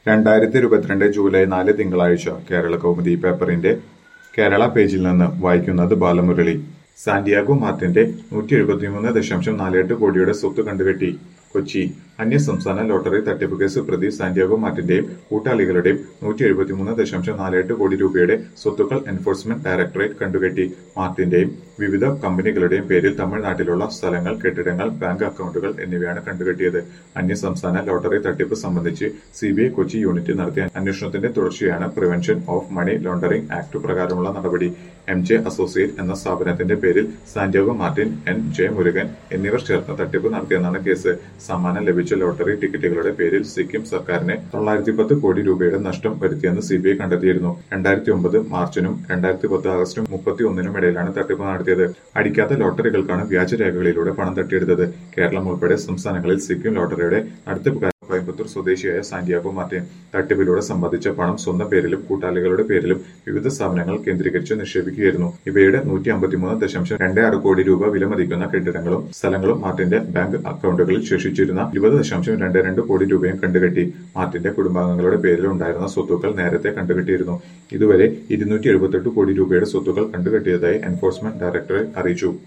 രണ്ടായിരത്തി ഇരുപത്തിരണ്ട് ജൂലൈ നാല് തിങ്കളാഴ്ച കേരള കൗമുദി പേപ്പറിന്റെ കേരള പേജിൽ നിന്ന് വായിക്കുന്നത് ബാലമുരളി സാന്റിയാഗോ മാർട്ടിന്റെ നൂറ്റി എഴുപത്തിമൂന്ന് ദശാംശം നാലെട്ട് കോടിയുടെ സ്വത്ത് കണ്ടുകെട്ടി കൊച്ചി അന്യസംസ്ഥാന ലോട്ടറി തട്ടിപ്പ് കേസ് പ്രതി സാന്റിയാഗോ മാർട്ടിന്റെയും കൂട്ടാളികളുടെയും നൂറ്റി എഴുപത്തിമൂന്ന് ദശാംശം നാലെട്ട് കോടി രൂപയുടെ സ്വത്തുക്കൾ എൻഫോഴ്സ്മെന്റ് ഡയറക്ടറേറ്റ് കണ്ടുകെട്ടി മാർട്ടിന്റെയും വിവിധ കമ്പനികളുടെയും പേരിൽ തമിഴ്നാട്ടിലുള്ള സ്ഥലങ്ങൾ കെട്ടിടങ്ങൾ ബാങ്ക് അക്കൗണ്ടുകൾ എന്നിവയാണ് കണ്ടുകെട്ടിയത് അന്യസംസ്ഥാന ലോട്ടറി തട്ടിപ്പ് സംബന്ധിച്ച് സിബിഐ കൊച്ചി യൂണിറ്റ് നടത്തിയ അന്വേഷണത്തിന്റെ തുടർച്ചയാണ് prevention of money laundering act പ്രകാരമുള്ള നടപടി എം ജെ അസോസിയേറ്റ് എന്ന സ്ഥാപനത്തിന്റെ പേരിൽ Santiago Martin N J Murugan എന്നിവർ ചേർന്ന് തട്ടിപ്പ് നടത്തിയെന്നാണ് കേസ് സമ്മാനം ലഭിച്ച ലോട്ടറി ടിക്കറ്റുകളുടെ പേരിൽ സിക്കിം സർക്കാരിന് തൊള്ളായിരത്തി പത്ത് കോടി രൂപയുടെ നഷ്ടം വരുത്തിയെന്ന് സിബിഐ കണ്ടെത്തിയിരുന്നു രണ്ടായിരത്തി ഒമ്പത് മാർച്ചിനും രണ്ടായിരത്തി പത്ത് ആഗസ്റ്റ് മുപ്പത്തി ഒന്നിനും ഇടയിലാണ് തട്ടിപ്പ് നടത്തിയത് അടിക്കാത്ത ലോട്ടറികൾക്കാണ് വ്യാജരേഖകളിലൂടെ പണം തട്ടിയെടുത്തത് കേരളം ഉൾപ്പെടെ സംസ്ഥാനങ്ങളിൽ സിക്കിം ലോട്ടറിയുടെ നടത്തിപ്പുകാർ കോയമ്പത്തൂർ സ്വദേശിയായ സാന്റിയാഗോ മാർട്ടിൻ തട്ടിപ്പിലൂടെ സമ്പാദിച്ച പണം സ്വന്തം പേരിലും കൂട്ടാളികളുടെ പേരിലും വിവിധ സ്ഥാപനങ്ങൾ കേന്ദ്രീകരിച്ച് നിക്ഷേപിക്കുകയായിരുന്നു ഇവയുടെ നൂറ്റി അമ്പത്തിമൂന്ന് ദശാംശം രണ്ട് ആറ് കോടി രൂപ വിലമതിക്കുന്ന കെട്ടിടങ്ങളും സ്ഥലങ്ങളും മാർട്ടിന്റെ ബാങ്ക് അക്കൗണ്ടുകളിൽ ശേഷിച്ചിരുന്ന ഇരുപത് ദശാംശം രണ്ട് രണ്ട് കോടി രൂപയും കണ്ടുകെട്ടി മാർട്ടിന്റെ കുടുംബാംഗങ്ങളുടെ പേരിൽ ഉണ്ടായിരുന്ന സ്വത്തുക്കൾ നേരത്തെ കണ്ടുകെട്ടിയിരുന്നു ഇതുവരെ ഇരുന്നൂറ്റി എഴുപത്തെട്ട് കോടി രൂപയുടെ സ്വത്തുക്കൾ കണ്ടുകെട്ടിയതായി എൻഫോഴ്സ്മെന്റ് ഡയറക്ടറേറ്റ് അറിയിച്ചു